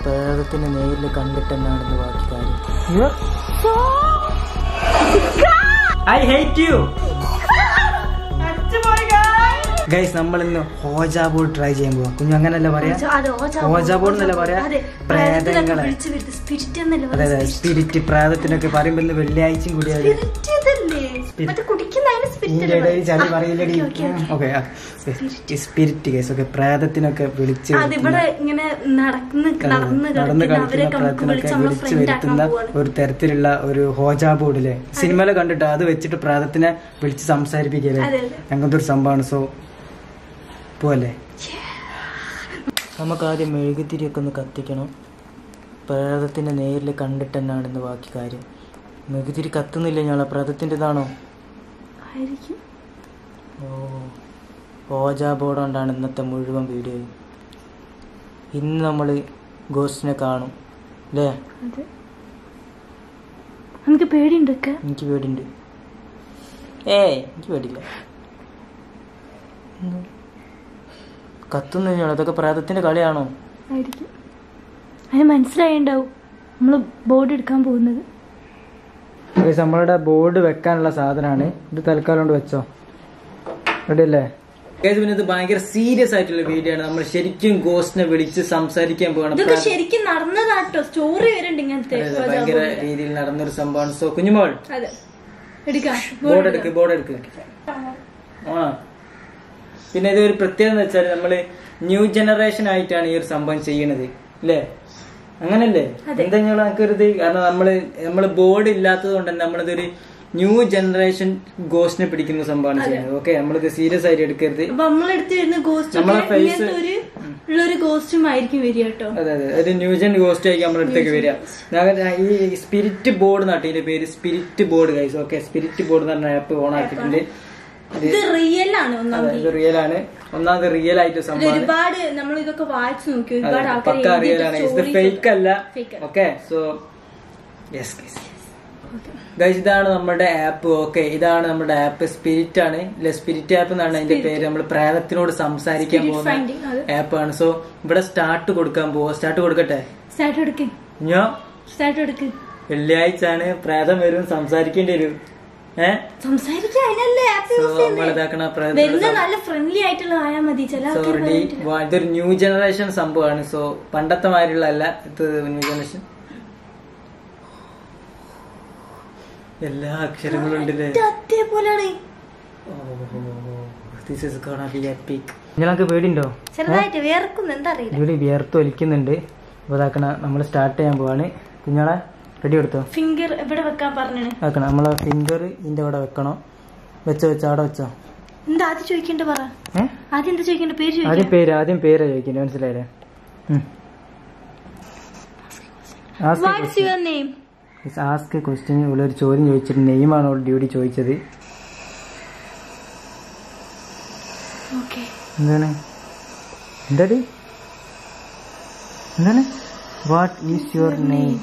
പ്രേതത്തിനെ നേരിൽ കണ്ടിട്ടെന്നാണെന്ന് ബാക്കി കാര്യം ഐ ഹേറ്റ് യു ഗൈസ് നമ്മൾ ഇന്ന് ഹോജാ ബോർഡ് ട്രൈ ചെയ്യാൻ പോവാ കുഞ്ഞു അങ്ങനല്ല പറയാ ഓജാ ബോർഡ് എന്നല്ല പറയാ പ്രേതങ്ങളെ സ്പിരിറ്റ് എന്നല്ലേ അതെ അതെ സ്പിരിറ്റ് പ്രേതത്തിനൊക്കെ പറയുമ്പോ ഇന്ന് വെള്ളിയാഴ്ചയും കൂടിയാണ് സ്പിരിറ്റ് ഇതല്ലേ മറ്റേ കുടിക്കുന്നതിന് ഇതിന്റെ സ്പിരിറ്റ് ഇടയിൽ ചളി പറയില്ലടി ഓക്കെ സ്പിരിറ്റ് കേസ് ഓക്കെ പ്രേതത്തിനൊക്കെ വിളിച്ച് അതിവിടെ ഇങ്ങനെ നടന്ന് നടന്ന് നടന്ന് കളിക്കുന്ന അവരെ കളിക്കുന്ന നമുക്ക് വിളിച്ച് പ്രേതത്തിനൊക്കെ നമ്മളെ വിളിച്ച് ഫ്രണ്ട് ആക്കാൻ വരുത്തുന്ന പോവാണ് ഒരു തരത്തിലുള്ള ഒരു ഹോജാ ബോർഡിലെ സിനിമയിലെ കണ്ടിട്ട് അത് വെച്ചിട്ട് പ്രേതത്തിനെ വിളിച്ച് സംസാരിപ്പിക്കല്ലേ അതെ അതെ അങ്ങനത്തെ ഒരു സംഭവമാണ് സോ പോവല്ലേ നമുക്ക് ആദ്യം മെഴുകുതിരിയൊക്കെ ഒന്ന് കത്തിക്കണം പ്രേതത്തിനെ നേരിൽ കണ്ടിട്ടെന്നാണെന്ന് ബാക്കി കാര്യം മെഴുകുതിരി കത്തുന്നില്ല ഞങ്ങളെ പ്രേതത്തിൻ്റെതാണോ ആയിരിക്കും ഓ ഓജാ ബോർഡ് കൊണ്ടാണ് ഇന്നത്തെ മുഴുവൻ വീഡിയോ ഇന്ന് നമ്മൾ ഗോസ്റ്റിനെ കാണും അല്ലേ അതെ നമുക്ക് പേടിയുണ്ടൊക്കെ എനിക്ക് പേടിയുണ്ട് ഏയ് എനിക്ക് പേടിയില്ല ഉം. കത്തുന്നില്ല അതൊക്കെ പ്രേതത്തിന്റെ കളിയാണോ ആയിരിക്കും അതിന് മനസ്സിലായിണ്ടാവും നമ്മള് ബോർഡ് എടുക്കാൻ പോകുന്നത് ഗൈസ്, നമ്മളുടെ ബോർഡ് വെക്കാനുള്ള സാധനമാണ് ഇത് തൽക്കാലം കൊണ്ട് വെച്ചോ റെഡി അല്ലേ പിന്നെ ഇത് ഭയങ്കര സീരിയസ് ആയിട്ടുള്ള വീഡിയോ ആണ് നമ്മൾ ശരിക്കും ഗോസ്റ്റിനെ വിളിച്ച് സംസാരിക്കാൻ പോകണം ഇതൊക്കെ ശരിക്കും നടന്നതാട്ടോ സ്റ്റോറി വരുന്നുണ്ട് ഇങ്ങനത്തെ ഭയങ്കര രീതിയിൽ നടന്നൊരു സംഭവമാണ് സോ കുഞ്ഞുമോൾ അതെ എടുക്കാം ബോർഡ് എടുക്ക് ബോർഡ് എടുക്ക് ആ പിന്നെ ഇത് ഒരു പ്രത്യേകത എന്ന് വെച്ചാൽ നമ്മള് ന്യൂ ജനറേഷൻ ആയിട്ടാണ് ഈ ഒരു സംഭവം ചെയ്യണത് അല്ലേ അങ്ങനല്ലേ എന്താ നിങ്ങൾ ആക്കരുത് കാരണം നമ്മള് നമ്മള് ബോർഡ് ഇല്ലാത്തത് കൊണ്ട് തന്നെ നമ്മളിതൊരു ന്യൂ ജനറേഷൻ ഗോസ്റ്റിനെ പിടിക്കുന്ന സംഭവമാണ് ചെയ്യുന്നത് ഓക്കെ നമ്മളിത് സീരിയസ് ആയിട്ട് എടുക്കരുത് അപ്പൊ നമ്മളെടുത്ത് വരുന്ന ഗോസ്റ്റ് നമ്മളെ face- ഇങ്ങനത്തെ ഒരു ഉള്ളൊരു കോസ്റ്റ്യൂം ആയിരിക്കും വരിക കേട്ടോ അതെ അതെ ഒരു ന്യൂജൻ ഗോസ്റ്റ് ആയിരിക്കും നമ്മുടെ അടുത്തേക്ക് വരിക ഞാൻ ഈ സ്പിരിറ്റ് ബോർഡ് നാട്ടിന്റെ പേര് spirit board guys okay spirit board എന്ന് പറഞ്ഞ ആപ്പ് ഓൺ ആക്കിയിട്ടുണ്ട് ഇത് ഇത് റിയൽ ആണ് ഒന്നാമത് അതെ, ഇത് റിയൽ ആണ് ഒന്നാമത് റിയൽ ആയിട്ട് ഇത് സംഭവമാണ് ഒരുപാട് നമ്മൾ ഇതൊക്കെ വായിച്ചു നോക്കി ഒരുപാട് പക്ക റിയൽ ആണ് ഇത് ഫേക്ക് അല്ല Fake അല്ല. ഓക്കെ സോ യെസ് ഗൈസ് ഇതാണ് നമ്മുടെ ആപ്പ് ഓക്കെ ഇതാണ് നമ്മുടെ ആപ്പ് സ്പിരിറ്റ് ആണ് ഇല്ല സ്പിരിറ്റ് ആപ്പ് എന്നാണ് അതിന്റെ പേര് നമ്മൾ പ്രേതത്തിനോട് സംസാരിക്കാൻ Spirit പോകുന്ന finding, അതെ. ആപ്പാണ് സോ ഇവിടെ സ്റ്റാർട്ട് കൊടുക്കാൻ പോവാ സ്റ്റാർട്ട് കൊടുക്കട്ടെ സ്റ്റാർട്ട് എടുക്ക് ഞാൻ സ്റ്റാർട്ട് എടുക്ക് വെള്ളിയാഴ്ച ആണ് പ്രേതം വരും സംസാരിക്കേണ്ടി വരും ഏഹ് സംസാരിക്കാൻ അതിനല്ലേ ആപ്പ് സോ യൂസ് ചെയ്യുന്നത് നമ്മളിതാക്കണ വരുന്ന പ്രേതത്തിനോട് നല്ല ഫ്രണ്ട്ലി ആയിട്ടുള്ള ആയാൽ മതി ചില സോ ആൾക്കാർ റെഡി ഇതൊരു ന്യൂ ജനറേഷൻ സംഭവമാണ് സോ പണ്ടത്തെ മാതിരിയുള്ള അല്ല ഇത് ന്യൂ ജനറേഷൻ എല്ലാ അക്ഷരങ്ങളും ഉണ്ടല്ലേ അതേപോലെയാണ് this is gonna be epic നിങ്ങൾക്ക് പേടിയുണ്ടോ ചെറുതായിട്ട് വേർക്കുന്നു എന്താ അറിയില്ല ഇവിടെ വിയർത്ത് ഒലിക്കുന്നുണ്ട് അപ്പോൾ ഇതാക്കണ നമ്മൾ സ്റ്റാർട്ട് ചെയ്യാൻ പോവാണ് കുഞ്ഞാളെ റെഡി എടുത്തോ ഫിംഗർ എവിടെ വെക്കാൻ പറഞ്ഞു ആക്കണം നമ്മളെ ഫിംഗർ ഇതിന്റെ അവിടെ വെക്കണം വെച്ചോ വെച്ചോ അവിടെ വെച്ചോ എന്താ ആദ്യം ചോദിക്കേണ്ട പറ ഏഹ് ആദ്യം എന്താ ചോദിക്കേണ്ട പേര് ആദ്യം ചോദിക്കാം പേര് ആദ്യം പേരാ ചോദിക്കുന്നത് മനസ്സിലായില്ലേ what's your name ask question ഇവിടെ ഒരു ചോദ്യം ചോദിച്ചിട്ട് നെയ്മാണ് അവൾ ഡ്യൂട്ടി ചോദിച്ചത് ഓക്കെ എന്താണ് എന്താടി എന്താണ് what is your name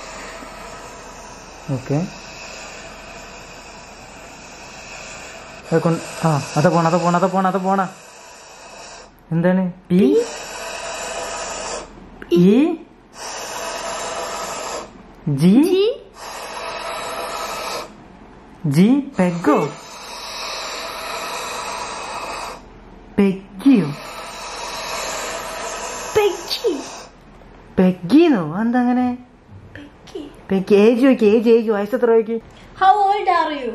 okay ആ അത പോണ അത പോണ അത പോണ അത പോണ എന്താണ് പി ഇ ജി ജി പെഗോ പെഗ്ഗിയോ പെക്കി പെഗ്ഗിന്നോ എന്താ അങ്ങനെ പെക്കി പെഗ്ഗി ഏജ് നോക്കി ഏജ് ഏജ് വയസ്സ് എത്ര നോക്കി how old are you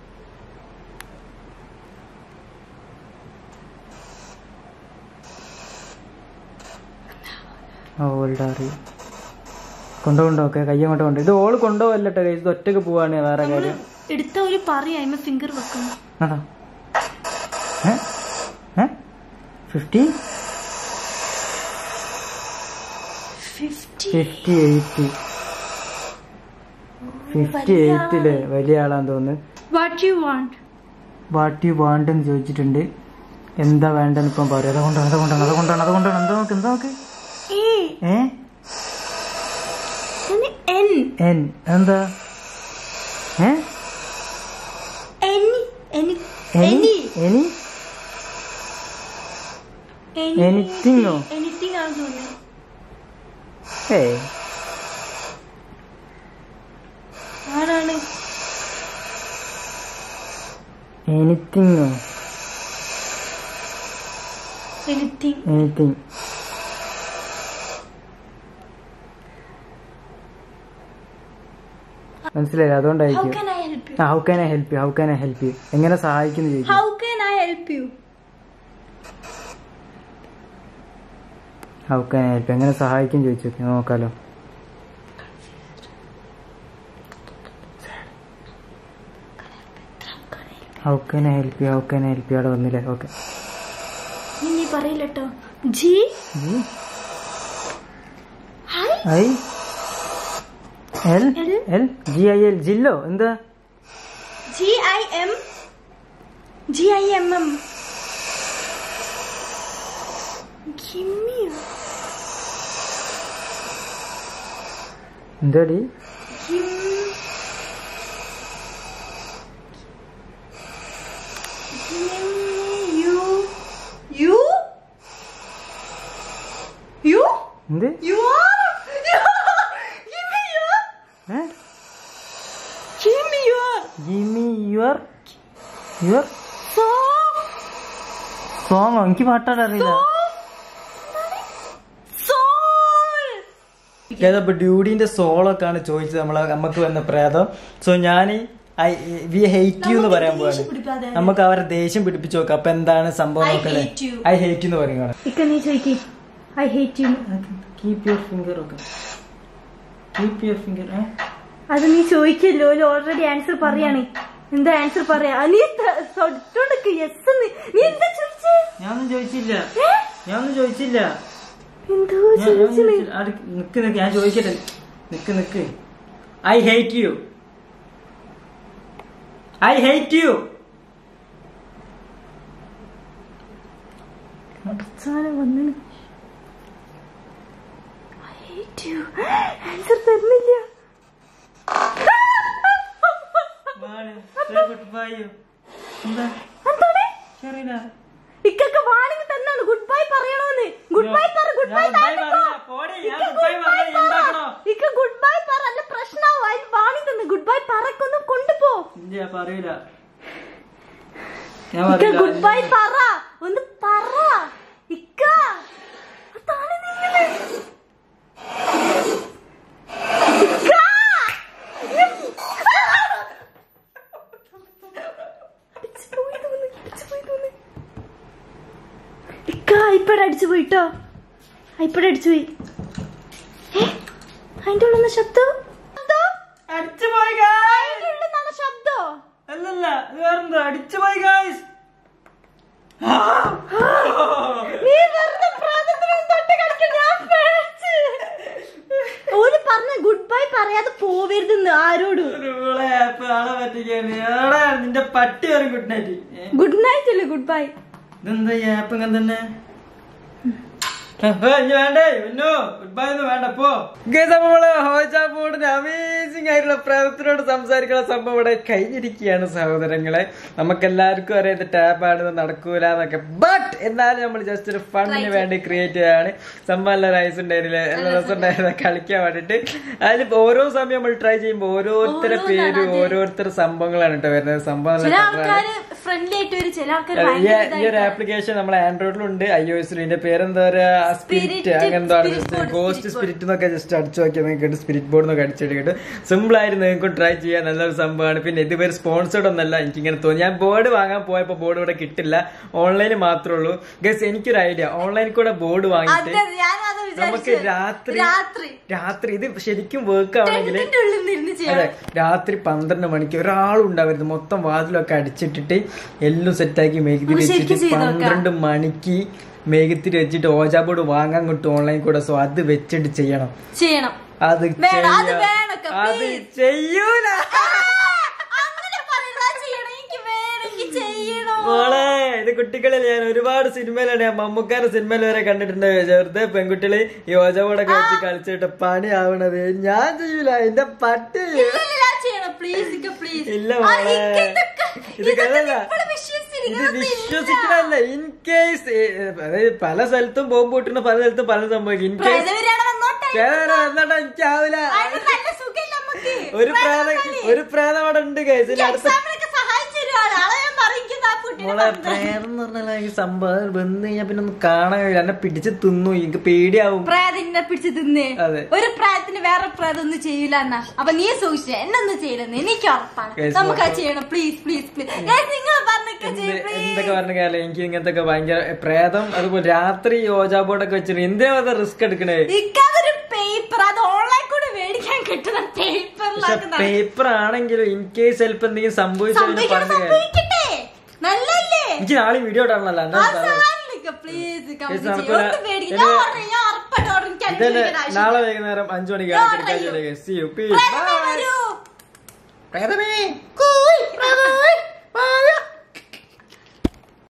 old ആറി കൊണ്ടുപോണ്ടോ ഓക്കെ കയ്യും കൊണ്ട് കൊണ്ട് ഇത് ഓള് കൊണ്ടുപോകല്ലോ ഇത് ഒറ്റക്ക് പോവാണ് വേറെ കാര്യം എടുത്ത ഒരു പറയ അതിന് ഫിംഗർ വെക്കണം അതാ fifty fifty fifty eight fifty എയ്റ്റില് വലിയ ആളാന്ന് തോന്നുന്നു what you want what you want എന്ന് ചോദിച്ചിട്ടുണ്ട് എന്താ വേണ്ടെന്ന് ഇപ്പം പറയും അതുകൊണ്ടാണ് അതുകൊണ്ടാണ് അതുകൊണ്ടാണ് അതുകൊണ്ടാണ് എന്താ നോക്ക് എന്താ നോക്ക് ഏ ഏ എൻ എൻ എന്താ ഏ any any any any any എനിത്തിങ്ങോ എനിത്തിങ് ആണ് തോന്നുന്നത് ഏയ് ആരാണ് എനിത്തിങ്ങോ എനിത്തിങ് എനിത്തിങ് മനസ്സിലായില്ല ഹൗ അതുകൊണ്ടായിരിക്കും can I help you how can I help you how can I help you എങ്ങനെ സഹായിക്കുന്നു ചോദിക്കും how can I help you how can I help എങ്ങനെ സഹായിക്കും ചോദിച്ചു നോക്കി നോക്കാലോ how can I help you how can I help you അവിടെ വന്നില്ലേ ഓക്കെ നീ നീ പറയില്ലട്ടോ G hi I L L? L G I L ജില്ലോ എന്താ G I M G I M M ഗിമ്മിയോ എന്താടി ഗിം യു യു യു എന്ത് യു ആർ ഗിമ്മി യു ഏ gimme you Give me your your so song എനിക്ക് പാട്ടാടാ അറിയില്ല സോൾ അപ്പൊ ഡ്യൂഡിന്റെ സോളൊക്കെ ആണ് ചോദിച്ചത് നമ്മളെ നമുക്ക് വന്ന പ്രേതം സോ ഞാൻ വി ഹേറ്റ് യു എന്ന് പറയാൻ നമുക്ക് ദേഷ്യം പോവാണ് പിടിക്കാതെ. നമുക്ക് അവരെ ദേഷ്യം പിടിപ്പിച്ചു നോക്കാം അപ്പൊ എന്താണ് സംഭവം I നോക്കല്ലേ hate you. ഐ ഹേറ്റ് എന്ന് പറയുകയാണ് ഇക്ക നീ ചോദിക്ക് I hate you keep your finger ഒക്കെ കീപ് യുവർ ഫിംഗർ അത് നീ ചോദിക്കല്ലോ ഓൾറെഡി ആൻസർ പറയാണ് എന്താ ആൻസർ പറയാ ആ, നീ തൊട്ടോണ്ടൊക്കെ യെസ് നീ എന്താ ചോദിച്ചേ ഞാനൊന്നും ചോദിച്ചില്ല ഏ? ഞാനൊന്നും ചോദിച്ചില്ല എന്തോ ഞാൻ- ഞാൻ ചോദിച്ചേ ചോദിച്ചില്ല. ആട് നിക്ക് നിക്ക് ഞാൻ ചോദിക്കട്ടെ നിക്ക് നിക്ക് I hate you I hate you അവസാനം വന്നു ഐ ഹേറ്റ് യു ആൻസർ തരുന്നില്ല ഗുഡ് ബൈ എന്താ എന്താണ് ശരിയില്ല ഇക്കൊക്കെ വാണിംഗ് തന്നാണ് ഗുഡ് ബൈ പറയണോന്ന് ഗുഡ് ബൈ പറ ഗുഡ് ബൈ ഞാൻ goodbye പറയാ. പോടി, ഞാൻ goodbye പറഞ്ഞാ എന്താക്കണോ? ഇക്ക ഗുഡ് ബൈ പറ അല്ല പ്രശ്നമാവും അതിൽ വാണിംഗ് തന്നു ഗുഡ് ബൈ പറക്കൊന്ന് കൊണ്ടുപോ ഇല്ല പറയില്ല ഞാൻ ഇക്ക പറയില്ല. ഗുഡ് ബൈ പറ ഒന്ന് പറ ഇക്ക അതാണ് നിങ്ങള് ഇക്ക! അടിച്ച് പോയി തോന്നുന്നു, അടിച്ച് പോയി തോന്നുന്നു. ഇക്ക ഐപ്പഡ് അടിച്ചു പോയിട്ടോ ഐപ്പഡ് അടിച്ചു പോയി ഏ? അതിന്റെ ഉള്ളിൽ ശബ്ദം ശബ്ദം? അടിച്ചു പോയി guys. അതിന്റെ ഉള്ളിൽ നിന്നാണ് ശബ്ദം അല്ലല്ല ഇത് വേറെന്താ അടിച്ചു പോയി ഗായ്സ് നീ വെറുതെ പ്രാതത്തിന് തൊട്ട് കളിക്കാൻ ഞാൻ പേടിച്ച്. ഓല് പറഞ്ഞ ഗുഡ് ബൈ പറയാതെ പോവരുതെന്ന് ആരോടും ആളെ പറ്റിക്കാണ് ആടാ നിന്റെ പട്ടി വരും ഗുഡ് നൈറ്റ് ഗുഡ് നൈറ്റ് അല്ലേ ഗുഡ് ബൈ ഇതെന്താ ഈ ആപ്പ് ഇങ്ങനെ തന്നെ ഇനി വേണ്ടേ ഇന്നോ ഗുഡ് ബൈ ഒന്നും വേണ്ട പോ നമ്മള് ഹോജാബോർഡിന് അമേസിംഗ് ആയിട്ടുള്ള പ്രേതത്തിനോട് സംസാരിക്കുന്ന സംഭവം ഇവിടെ കഴിഞ്ഞിരിക്കുകയാണ് സഹോദരങ്ങളെ നമുക്ക് എല്ലാവർക്കും അറിയാം ഇത് ടാബാണ് ഇത് നടക്കൂല എന്നൊക്കെ ബട്ട് എന്നാലും നമ്മൾ ജസ്റ്റ് ഒരു ഫണ്ടിന് വേണ്ടി ക്രിയേറ്റ് ചെയ്യാണ് സംഭവം നല്ല റൈസ് ഉണ്ടായിരുന്നില്ല നല്ല രസം ഉണ്ടായിരുന്ന കളിക്കാൻ വേണ്ടിട്ട് അതിൽ ഓരോ സമയം നമ്മൾ ട്രൈ ചെയ്യുമ്പോൾ ഓരോരുത്തരുടെ പേരും ഓരോരുത്തരുടെ സംഭവങ്ങളാണ് കേട്ടോ വരുന്നത് സംഭവം ചില നല്ല clever ആണ്. ആൾക്കാര് ഫ്രണ്ട്ലി ആയിട്ട് വരും ചില ആൾക്കാർ അതെ, ഈ ഈ ഒരു ആപ്ലിക്കേഷൻ നമ്മളെ ആൻഡ്രോയിഡിലുണ്ട് ഐ ഒ എസിലും ഇതിന്റെ പേരെന്താ പറയാ സ്പിരിറ്റ് Spirit, അങ്ങനെ എന്തോ ആണ് Spirit board, ghost Spirit spirit എന്നൊക്കെ ജസ്റ്റ് അടിച്ചു നോക്കിയാൽ നിങ്ങൾക്ക് സ്പിരിറ്റ് ബോർഡ് എന്നൊക്കെ അടിച്ചെടുക്കിട്ട് സിമ്പിൾ ആയിട്ട് നിങ്ങൾക്ക് ട്രൈ ചെയ്യാൻ നല്ലൊരു സംഭവമാണ് പിന്നെ ഇതുവരെ സ്പോൺസേഡ് ഒന്നല്ല എനിക്ക് ഇങ്ങനെ തോന്നി ഞാൻ ബോർഡ് വാങ്ങാൻ പോയപ്പോ ബോർഡ് ഇവിടെ കിട്ടില്ല ഓൺലൈനിൽ മാത്രമേ ഉള്ളൂ ഗസ് എനിക്കൊരു ഐഡിയ ഓൺലൈനിൽ കൂടെ ബോർഡ് വാങ്ങിയിട്ട് നമുക്ക് രാത്രി രാത്രി രാത്രി ഇത് ശരിക്കും വർക്ക് ആവണമെങ്കിൽ ടെന്റിന്റെ ഉള്ളിൽ നിന്ന് ഇരുന്ന് ചെയ്യാം അതെ രാത്രി പന്ത്രണ്ട് മണിക്ക് ഒരാളും ഉണ്ടാവരുത് മൊത്തം വാതിലൊക്കെ അടിച്ചിട്ടിട്ട് എല്ലാം സെറ്റാക്കി മേഘത്തിരി ഒന്ന് ശരിക്കും വെച്ചിട്ട് ചെയ്ത് നോക്കാം. പന്ത്രണ്ട് മണിക്ക് മേഘത്തിരി വെച്ചിട്ട് ഓജാ ബോർഡ് വാങ്ങാൻ കിട്ടും ഓൺലൈൻ കൂടെ സോ അത് വെച്ചിട്ട് ചെയ്യണം ചെയ്യണം അത് വേണം, അത് ചെയ്യാം. വേണൊക്കെ, അത് please. ചെയ്യൂല അങ്ങനെ പറയണ്ട ചെയ്യണം എനിക്ക് വേണം എനിക്ക് ചെയ്യണോ മോളെ ഇത് കുട്ടികളിൽ ഞാൻ ഒരുപാട് സിനിമയിലാണ് ഞാൻ മമ്മൂക്കാരുടെ സിനിമയിൽ വരെ കണ്ടിട്ടുണ്ട് വെറുതെ പെൺകുട്ടികള് ഈ ഓജബോർഡൊക്കെ വെച്ച് കളിച്ചിട്ട് പണി ആവണത് ഞാൻ ചെയ്യൂല എന്റെ പട്ടി ചെയ്യും. ഇല്ല, ഇല്ല, ഞാൻ ചെയ്യണം പ്ലീസ് പ്ലീസ് ഇല്ല മോളെ ഇത് കഥല്ല ഇത് വിശ്വസിച്ചിരിക്കണം വിശ്വസിക്കണല്ല ഇൻ കേസ് അതായത് പല സ്ഥലത്തും ബോംബ് പൊട്ടുന്ന പല സ്ഥലത്തും പല സംഭവിക്കും ഇൻ കേസ് പ്രേതവരാണ് വന്നോട്ടെ വേദന വന്നിട്ട് എനിക്കാവൂല അതിന് നല്ല സുഖമില്ല നമുക്ക് ഒരു പ്രേതം ഒരു പ്രേതം അവിടെ ഉണ്ട് കേസ് അടുത്ത എക്സാമിനൊക്കെ സഹായിച്ചു തരുവാണ് ആളെ ഞാൻ പറയിക്കുന്ന ആ കുട്ടീനെ മോളെ പ്രേതം എന്ന് പറഞ്ഞാൽ ഈ സംഭവം വന്ന് കഴിഞ്ഞാൽ പിന്നെ ഒന്നും കാണാൻ കഴിയില്ല എന്നെ പിടിച്ച് തിന്നു എനിക്ക് പേടിയാവും പ്രേതത്തിനെ പിടിച്ച് തിന്നേ അതെ. ഒരു പ്രായത്തിന് വേറെ പ്രേതം ഒന്നും ചെയ്യൂല എന്നാ അപ്പൊ നീ സൂക്ഷിച്ച എന്നൊന്നും ചെയ്യില്ലെന്ന് എനിക്ക് ഉറപ്പാണ് Guys, നമുക്ക് അത് നമുക്ക് ചെയ്യണം പ്ലീസ് പ്ലീസ് പ്ലീസ് നിങ്ങൾ പറഞ്ഞൊക്കെ എന്ത് ചെയ്യും എന്തൊക്കെ പറഞ്ഞ കാലം എനിക്ക് ഇങ്ങനത്തെ ഒക്കെ ഭയങ്കര പ്രേതം അതുപോലെ രാത്രി യോജാ ബോർഡൊക്കെ വെച്ചിട്ട് എന്തിനാ റിസ്ക് എടുക്കണേ ഇക്കാതൊരു പേപ്പർ അത് ഓൺലൈൻ കൂടെ മേടിക്കാൻ കിട്ടുന്ന പക്ഷെ പേപ്പറിലാക്കുന്ന പേപ്പർ ആണെങ്കിലും ഇൻ കേസ് ചിലപ്പോ എന്തെങ്കിലും സംഭവിച്ചു കഴിഞ്ഞാൽ സംഭവിക്കണം പറഞ്ഞ കാര്യം സംഭവിക്കട്ടെ നല്ലല്ലേ എനിക്ക് നാളെ വീഡിയോ ഇടാണല്ലോ എന്നാ പറയാ പ്ലീസ് Guys, നടക്കൂല. ഒന്നും പേടിക്കില്ല ഇത് ഞാൻ order- ഞാൻ ഉറപ്പായിട്ട് order- എനിക്ക് ഇതന്നെ അനുസരിക്കാൻ ആവശ്യമില്ല. നാളെ വൈകുന്നേരം അഞ്ചു മണിക്ക് ഞാൻ ആൾക്കാർ order ചെയ്യും. See you. Peace. പ്രേതമേ Bye. വരൂ. പ്രേതമേ കൂയ്, പ്രേതം.